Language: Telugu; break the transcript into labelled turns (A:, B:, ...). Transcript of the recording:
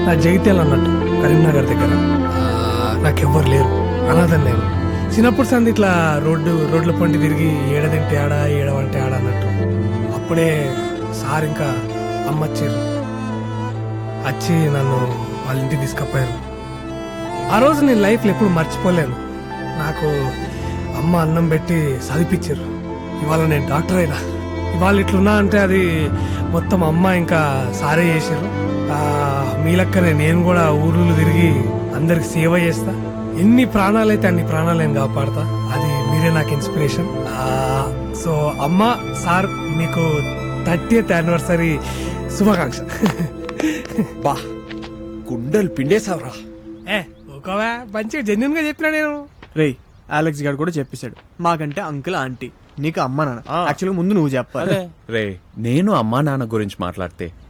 A: నా జగిత్యాల అన్నట్టు కరీంనగర్ దగ్గర ఆ, నాకెవ్వరు లేరు అనాథం నేను చిన్నప్పుడు సంది ఇట్లా రోడ్డు రోడ్ల పంటి తిరిగి ఏడదంటే ఆడ ఏడవంటే ఆడ అన్నట్టు అప్పుడే సార్ ఇంకా అమ్మ వచ్చారు వచ్చి నన్ను వాళ్ళ ఇంటికి తీసుకుపోయారు ఆ రోజు నేను లైఫ్లో ఎప్పుడు మర్చిపోలేను నాకు అమ్మ అన్నం పెట్టి చదివించారు ఇవాళ నేను డాక్టర్ అయినా ఇవాళ ఇట్లున్నా అంటే అది మొత్తం అమ్మ ఇంకా సారే చేశారు ఆ, మీ లెక్కనే నేను కూడా ఊర్లు తిరిగి అందరికి సేవ చేస్తా ఎన్ని ప్రాణాలైతే అన్ని ప్రాణాలు నేను కాపాడతా అది మీరే నాకు ఇన్స్పిరేషన్ సో అమ్మ సార్ మీకు థర్టీయత్ యానివర్సరీ శుభాకాంక్ష
B: బా కుండలు పిండేశావురా
A: ఏ ఊకోవా మంచిగా జెన్యున్ గా చెప్పినా నేను
C: రేయ్ అలెక్స్ గారు కూడా చెప్పేశాడు మాకంటే అంకుల్ ఆంటీ నీకు అమ్మ నాన్న యాక్చువల్గా ముందు నువ్వు చెప్పాలి
B: రే నేను అమ్మా నాన్న గురించి మాట్లాడితే